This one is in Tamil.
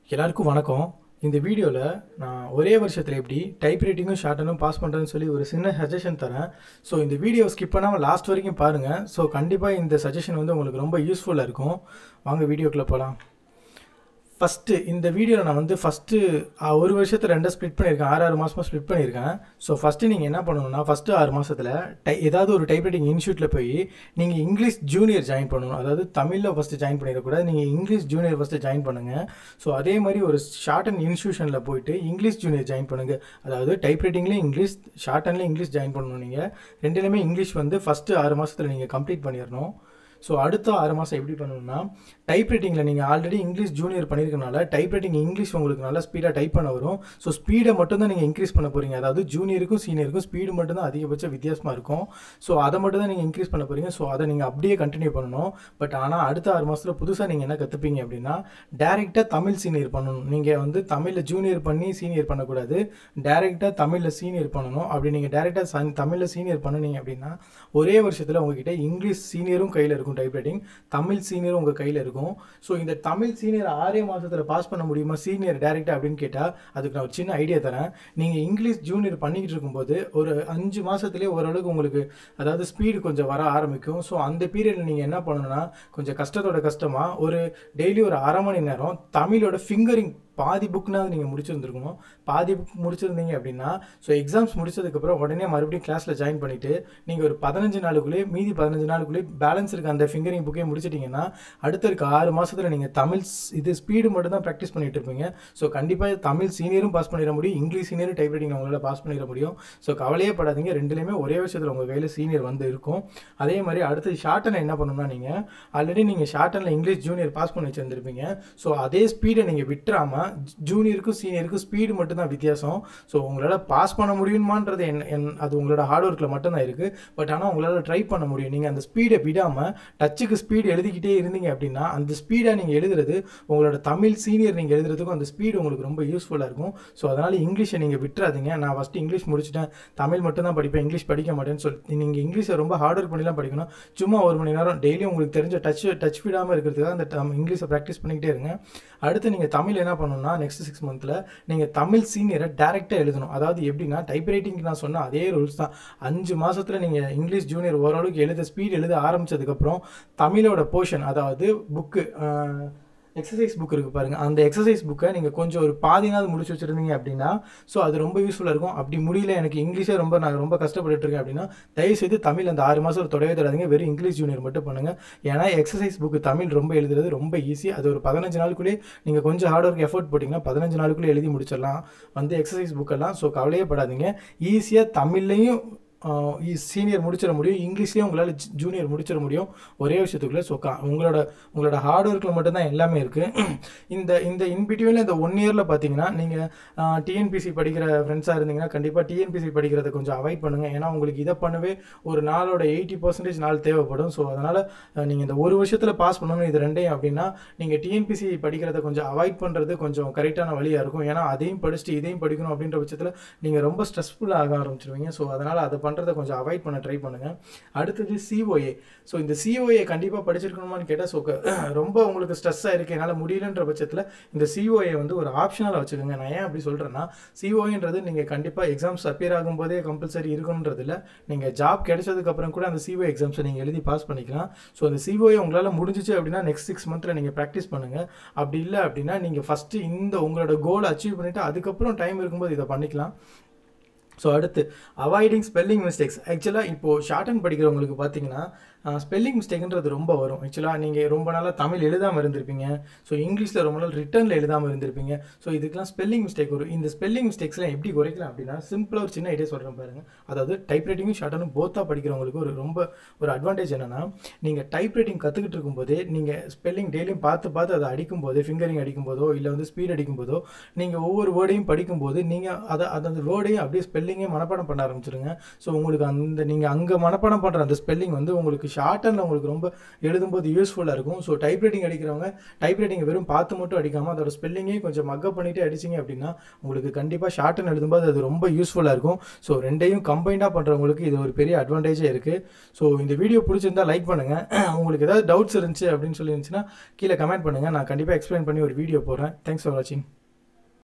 எல்லாருக்கும் வணக்கம் இந்த வீடியோவில் நான் ஒரே வருஷத்தில் எப்படி டைப் ரைட்டிங்கும் ஷார்ட்டனும் பாஸ் பண்ணுறேன்னு சொல்லி ஒரு சின்ன சஜஷன் தரேன் ஸோ இந்த வீடியோ ஸ்கிப் பண்ணாமல் லாஸ்ட் வரைக்கும் பாருங்கள் ஸோ கண்டிப்பாக இந்த சஜஷன் வந்து உங்களுக்கு ரொம்ப யூஸ்ஃபுல்லாக இருக்கும் வாங்க வீடியோக்குள்ளே போகலாம் ஃபஸ்ட்டு இந்த வீடியோவில் நான் வந்து ஃபஸ்ட்டு ஒரு வருஷத்தில் ரெண்டாக ஸ்ப்ளிட் பண்ணியிருக்கேன் ஆறு ஆறு மாதமாக ஸ்ப்ளிட் பண்ணியிருக்கேன் ஸோ ஃபஸ்ட்டு நீங்கள் என்ன பண்ணணும்னா ஃபஸ்ட்டு ஆறு மாதத்தில் டை ஏதாவது ஒரு டைப்ரைட்டிங் இன்ஸ்டியூட்டில் போய் நீங்கள் இங்கிலீஷ் ஜூனியர் ஜாயின் பண்ணணும் அதாவது தமிழில் ஃபஸ்ட்டு ஜாயின் பண்ணிடக்கூடாது நீங்கள் இங்கிலீஷ் ஜூனியர் ஃபஸ்ட்டு ஜாயின் பண்ணுங்கள் ஸோ அதே மாதிரி ஒரு ஷார்ட் அண்ட் இன்ஸ்டியூஷனில் போயிட்டு இங்கிலீஷ் ஜூனியர் ஜாயின் பண்ணுங்கள் அதாவது டைப்ரைட்டிங்லேயும் இங்கிலீஷ் ஷார்ட் அண்ட்லேயும் இங்கிலீஷ் ஜாயின் பண்ணணும் நீங்கள் ரெண்டுலேயுமே இங்கிலீஷ் வந்து ஃபஸ்ட்டு ஆறு மாதத்தில் நீங்கள் கம்ப்ளீட் பண்ணிடணும் ஸோ அடுத்த ஆறு மாதம் எப்படி பண்ணணும்னா டைப் ரைட்டிங்கில் நீங்கள் ஆல்ரெடி இங்கிலீஷ் ஜூனியர் பண்ணியிருக்கனால டைப் ரைட்டிங் இங்கிலீஷ் உங்களுக்கு நல்லா ஸ்பீடாக டைப் பண்ண வரும் ஸோ ஸ்பீடை மட்டும் தான் நீங்கள் இன்க்ரீஸ் பண்ண போகிறீங்க அதாவது ஜூனியருக்கும் சீனியருக்கும் ஸ்பீடு மட்டும் தான் அதிகபட்ச வித்தியாசமாக இருக்கும் ஸோ அதை மட்டும் தான் நீங்கள் இன்க்ரீஸ் பண்ண போகிறீங்க ஸோ அதை நீங்கள் அப்படியே கண்டினியூ பண்ணணும் பட் ஆனால் அடுத்த ஆறு மாதத்தில் புதுசாக நீங்கள் என்ன கற்றுப்பீங்க அப்படின்னா டேரெக்டாக தமிழ் சீனியர் பண்ணணும் நீங்கள் வந்து தமிழில் ஜூனியர் பண்ணி சீனியர் பண்ணக்கூடாது டேரெக்டாக தமிழில் சீனியர் பண்ணணும் அப்படி நீங்கள் டேரெக்டாக தமிழில் சீனியர் பண்ணுனீங்க அப்படின்னா ஒரே வருஷத்தில் உங்ககிட்ட இங்கிலீஷ் சீனியரும் கையில் இருக்கும் டைப் ரைட்டிங் தமிழ் சீனியரும் உங்கள் கையில் இருக்கும் ஸோ இந்த தமிழ் சீனியர் ஆறே மாதத்தில் பாஸ் பண்ண முடியுமா சீனியர் டேரெக்டாக அப்படின்னு கேட்டால் அதுக்கு நான் ஒரு சின்ன ஐடியா தரேன் நீங்கள் இங்கிலீஷ் ஜூனியர் பண்ணிக்கிட்டு இருக்கும்போது ஒரு அஞ்சு மாதத்துலேயே ஓரளவுக்கு உங்களுக்கு அதாவது ஸ்பீடு கொஞ்சம் வர ஆரம்பிக்கும் ஸோ அந்த பீரியடில் நீங்கள் என்ன பண்ணணும்னா கொஞ்சம் கஷ்டத்தோட கஷ்டமாக ஒரு டெய்லி ஒரு அரை மணி நேரம் தமிழோட ஃபிங்கரிங் பாதி புக்னாவது நீங்கள் முடிச்சிருந்துருக்கணும் பாதி புக் முடிச்சிருந்தீங்க அப்படின்னா ஸோ எக்ஸாம்ஸ் முடிச்சதுக்கப்புறம் உடனே மறுபடியும் கிளாஸில் ஜாயின் பண்ணிவிட்டு நீங்கள் ஒரு பதினஞ்சு நாளுக்குள்ளேயே மீதி பதினஞ்சு நாளுக்குள்ளேயே பேலன்ஸ் இருக்க அந்த ஃபிங்கரிங் புக்கே முடிச்சிட்டிங்கன்னா அடுத்த இருக்க ஆறு மாதத்தில் நீங்கள் தமிழ் இது ஸ்பீடு மட்டும் தான் ப்ராக்டிஸ் பண்ணிட்டு இருப்பீங்க ஸோ கண்டிப்பாக தமிழ் சீனியரும் பாஸ் பண்ணிட முடியும் இங்கிலீஷ் சீனியரும் டைப் ரைட்டிங் உங்களால் பாஸ் பண்ணிட முடியும் ஸோ கவலையே படாதீங்க ரெண்டுலேயுமே ஒரே விஷயத்தில் உங்கள் கையில் சீனியர் வந்து இருக்கும் அதே மாதிரி அடுத்து ஷார்ட்டனை என்ன பண்ணணும்னா நீங்கள் ஆல்ரெடி நீங்கள் ஷார்ட்டனில் இங்கிலீஷ் ஜூனியர் பாஸ் பண்ணி வச்சுருந்துருப்பீங்க ஸோ அதே ஸ்பீடை நீங்கள் விட்டுறாமல் ஜூனியருக்கும் சீனியருக்கும் ஸ்பீடு மட்டும்தான் வித்தியாசம் ஸோ உங்களால் பாஸ் பண்ண முடியுமான்றது என் என் அது உங்களோட ஹார்ட் ஒர்க்கில் மட்டும்தான் இருக்குது பட் ஆனால் உங்களால் ட்ரை பண்ண முடியும் நீங்கள் அந்த ஸ்பீடை விடாமல் டச்சுக்கு ஸ்பீடு எழுதிக்கிட்டே இருந்தீங்க அப்படின்னா அந்த ஸ்பீடாக நீங்கள் எழுதுறது உங்களோட தமிழ் சீனியர் நீங்கள் எழுதுறதுக்கும் அந்த ஸ்பீடு உங்களுக்கு ரொம்ப யூஸ்ஃபுல்லாக இருக்கும் ஸோ அதனால் இங்கிலீஷை நீங்கள் விட்டுறாதீங்க நான் ஃபஸ்ட்டு இங்கிலீஷ் முடிச்சிட்டேன் தமிழ் மட்டும் தான் படிப்பேன் இங்கிலீஷ் படிக்க மாட்டேன்னு சொல்லி நீங்கள் இங்கிலீஷை ரொம்ப ஹார்ட் ஒர்க் பண்ணிலாம் படிக்கணும் சும்மா ஒரு மணி நேரம் டெய்லியும் உங்களுக்கு தெரிஞ்ச டச் டச் விடாமல் இருக்கிறதுக்காக அந்த டம்- இங்கிலீஷை ப்ராக்டிஸ் பண்ணிக்கிட்டே இருங்க அடுத்து நீங்கள் தமிழ் என்ன பண்ணணும்னா நெக்ஸ்ட் சிக்ஸ் மந்த்தில் நீங்கள் தமிழ் சீனியரை டேரெக்டாக எழுதணும் அதாவது எப்படின்னா டைப் ரைட்டிங் நான் சொன்ன அதே ரூல்ஸ் தான் அஞ்சு மாதத்தில் நீங்கள் இங்கிலீஷ் ஜூனியர் ஓரளவுக்கு எழுத ஸ்பீட் எழுத ஆரம்பிச்சதுக்கப்புறம் தமிழோட போர்ஷன் அதாவது புக்கு எக்ஸசைஸ் புக் இருக்குது பாருங்கள் அந்த எக்ஸசைஸ் புக்கை நீங்கள் கொஞ்சம் ஒரு பாதினாவது முடிச்சு வச்சுருந்தீங்க அப்படின்னா ஸோ அது ரொம்ப யூஸ்ஃபுல்லாக இருக்கும் அப்படி முடியல எனக்கு இங்கிலீஷே ரொம்ப நான் ரொம்ப கஷ்டப்பட்டுட்டு இருக்கேன் அப்படின்னா தயவுசெய்து தமிழ் அந்த ஆறு மாதம் தொடவே தராதீங்க வெறும் இங்கிலீஷ் ஜூனியர் மட்டும் பண்ணுங்கள் ஏன்னா எக்ஸசைஸ் புக்கு தமிழ் ரொம்ப எழுதுறது ரொம்ப ஈஸி அது ஒரு பதினஞ்சு நாளுக்குள்ளேயே நீங்கள் கொஞ்சம் ஹார்ட் ஒர்க் எஃபோர்ட் போட்டிங்கன்னா பதினஞ்சு நாளுக்குள்ளே எழுதி முடிச்சிடலாம் வந்து எக்ஸசைஸ் புக்கெல்லாம் ஸோ கவலையே படாதீங்க ஈஸியாக தமிழ்லையும் சீனியர் முடிச்சிட முடியும் இங்கிலீஷ்லேயும் உங்களால் ஜூனியர் முடிச்சிட முடியும் ஒரே விஷயத்துக்குள்ளே ஸோ கா உங்களோட உங்களோட ஹார்ட் ஒர்க்கில் மட்டும்தான் எல்லாமே இருக்குது இந்த இந்த இன்பிட்வீனில் இந்த ஒன் இயரில் பார்த்தீங்கன்னா நீங்கள் டிஎன்பிசி படிக்கிற ஃப்ரெண்ட்ஸாக இருந்தீங்கன்னா கண்டிப்பாக டிஎன்பிசி படிக்கிறத கொஞ்சம் அவாய்ட் பண்ணுங்கள் ஏன்னா உங்களுக்கு இதை பண்ணவே ஒரு நாளோட எயிட்டி பர்சன்டேஜ் நாள் தேவைப்படும் ஸோ அதனால் நீங்கள் இந்த ஒரு வருஷத்தில் பாஸ் பண்ணணும் இது ரெண்டையும் அப்படின்னா நீங்கள் டிஎன்பிசி படிக்கிறத கொஞ்சம் அவாய்ட் பண்ணுறது கொஞ்சம் கரெக்டான வழியாக இருக்கும் ஏன்னா அதையும் படிச்சுட்டு இதையும் படிக்கணும் அப்படின்ற பட்சத்தில் நீங்கள் ரொம்ப ஸ்ட்ரெஸ்ஃபுல்லாக ஆக ஆரம்பிச்சிருவீங்க ஸோ அதனால் அதை பண்ணுறதை கொஞ்சம் அவாய்ட் பண்ண ட்ரை பண்ணுங்கள் அடுத்தது சிஓஏ ஸோ இந்த சிஓஏ கண்டிப்பாக படிச்சிருக்கணுமான்னு கேட்டால் ஸோ ரொம்ப உங்களுக்கு ஸ்ட்ரெஸ்ஸாக இருக்குது என்னால் முடியலன்ற பட்சத்தில் இந்த சிஓஏ வந்து ஒரு ஆப்ஷனலாக வச்சுக்கோங்க நான் ஏன் அப்படி சொல்கிறேன்னா சிஓஏன்றது நீங்கள் கண்டிப்பாக எக்ஸாம்ஸ் அப்பியர் ஆகும்போதே கம்பல்சரி இருக்கணுன்றது இல்லை நீங்கள் ஜாப் கிடைச்சதுக்கப்புறம் கூட அந்த சிஓ எக்ஸாம்ஸை நீங்கள் எழுதி பாஸ் பண்ணிக்கலாம் ஸோ அந்த சிஓஏ உங்களால் முடிஞ்சிச்சு அப்படின்னா நெக்ஸ்ட் சிக்ஸ் மந்த்தில் நீங்கள் ப்ராக்டிஸ் பண்ணுங்கள் அப்படி இல்லை அப்படின்னா நீங்கள் ஃபஸ்ட்டு இந்த உங்களோட கோல் அச்சீவ் பண்ணிவிட்டு அதுக்கப்புறம் டைம் இருக்கும்போது இதை பண்ணிக்கலாம் ஸோ அடுத்து அவாய்டிங் ஸ்பெல்லிங் மிஸ்டேக்ஸ் ஆக்சுவலாக இப்போது ஷார்ட் அண்ட் படிக்கிறவங்களுக்கு பார்த்தீங்கன்னா ஸ்பெல்லிங் மிஸ்டேக்ன்றது ரொம்ப வரும் ஆக்சுவலாக நீங்கள் ரொம்ப நாளாக தமிழ் எழுதாமல் இருந்திருப்பீங்க ஸோ இங்கிலீஷில் ரொம்ப நாள் ரிட்டர்னில் எழுதாமல் இருந்திருப்பீங்க ஸோ இதுக்கெல்லாம் ஸ்பெல்லிங் மிஸ்டேக் வரும் இந்த ஸ்பெல்லிங் மிஸ்டேக்ஸ்லாம் எப்படி குறைக்கலாம் அப்படின்னா சிம்பிளாக ஒரு சின்ன ஐடியா சொல்கிறேன் பாருங்கள் அதாவது டைப் ரைட்டிங்கும் ஷார்ட்டனும் போத்தாக படிக்கிறவங்களுக்கு ஒரு ரொம்ப ஒரு அட்வான்டேஜ் என்னென்னா நீங்கள் டைப் ரைட்டிங் கற்றுக்கிட்டு இருக்கும்போதே நீங்கள் ஸ்பெல்லிங் டெய்லியும் பார்த்து பார்த்து அதை அடிக்கும்போது ஃபிங்கரிங் அடிக்கும்போதோ இல்லை வந்து ஸ்பீட் அடிக்கும்போதோ நீங்கள் ஒவ்வொரு வேர்டையும் படிக்கும்போது நீங்கள் அதை அதை அந்த வேர்டையும் அப்படியே ஸ்பெல்லிங்கே மனப்பாடம் பண்ண ஆரம்பிச்சிருங்க ஸோ உங்களுக்கு அந்த நீங்கள் அங்கே மனப்பாடம் பண்ணுற அந்த ஸ்பெல்லிங் வந்து உங்களுக்கு ஷார்ட் அண்ட் உங்களுக்கு ரொம்ப எழுதும்போது யூஸ்ஃபுல்லாக இருக்கும் ஸோ டைப் ரைட்டிங் அடிக்கிறவங்க டைப் ரைட்டிங் வெறும் பார்த்து மட்டும் அடிக்காமல் அதோட ஸ்பெல்லிங்கையும் கொஞ்சம் மக்கப் பண்ணிட்டு அடிச்சிங்க அப்படின்னா உங்களுக்கு கண்டிப்பாக ஷார்ட் அண்ட் எழுதும்போது அது ரொம்ப யூஸ்ஃபுல்லாக இருக்கும் ஸோ ரெண்டையும் கம்பைண்டாக பண்ணுறவங்களுக்கு இது ஒரு பெரிய அட்வான்டேஜே இருக்குது ஸோ இந்த வீடியோ பிடிச்சிருந்தா லைக் பண்ணுங்கள் உங்களுக்கு ஏதாவது டவுட்ஸ் இருந்துச்சு அப்படின்னு சொல்லி இருந்துச்சுன்னா கீழே கமெண்ட் பண்ணுங்கள் நான் கண்டிப்பாக எக்ஸ்பிளைன் பண்ணி ஒரு வீடியோ போடுறேன் தேங்க்ஸ் ஃபார் வாட்சிங்